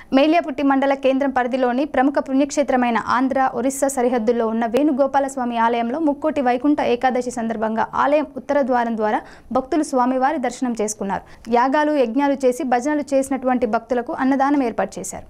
మేలియాపుట్టి మండల కేంద్రం పరిధిలోని ప్రముఖ పుణ్యక్షేత్రమైన ఆంధ్ర ఒరిస్సా సరిహద్దుల్లో ఉన్న వేణుగోపాలస్వామి ఆలయంలో ముక్కోటి వైకుంఠ ఏకాదశి సందర్భంగా ఆలయం ఉత్తర ద్వారం ద్వారా భక్తులు స్వామివారి దర్శనం చేసుకున్నారు యాగాలు యజ్ఞాలు చేసి భజనలు చేసినటువంటి భక్తులకు అన్నదానం ఏర్పాటు చేశారు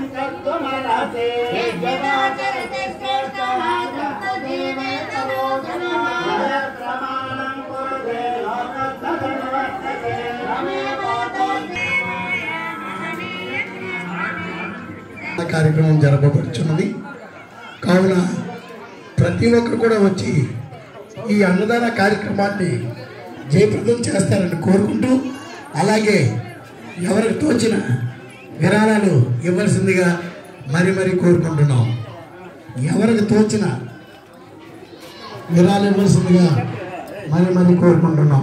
కార్యక్రమం జరపబడుచున్నది కావున ప్రతి ఒక్కరు కూడా వచ్చి ఈ అన్నదాన కార్యక్రమాన్ని జయప్రదం చేస్తారని కోరుకుంటూ అలాగే ఎవరికి తోచిన విరాళాలు ఇవ్వాల్సిందిగా మరి మరి కోరుకుంటున్నాం ఎవరికి తోచిన విరాళాలు ఇవ్వాల్సిందిగా మరి మరి కోరుకుంటున్నాం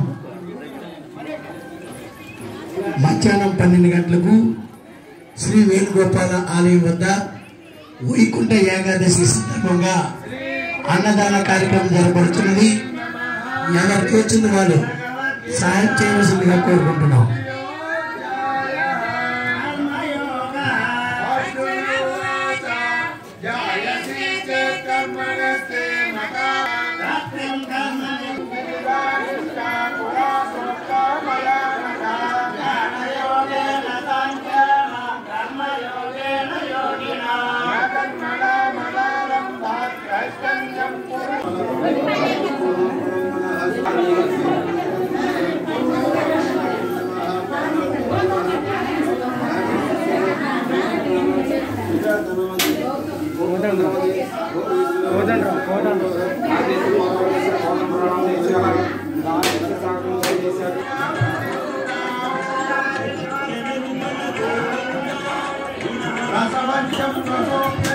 మధ్యాహ్నం పన్నెండు గంటలకు శ్రీ వేణుగోపాల ఆలయం వద్ద వైకుంఠ ఏకాదశి సందర్భంగా అన్నదాన కార్యక్రమం జరపడుతున్నది ఎవరికి వచ్చింది వాళ్ళు సాయం చేయవలసిందిగా కోరుకుంటున్నాం రసవంచం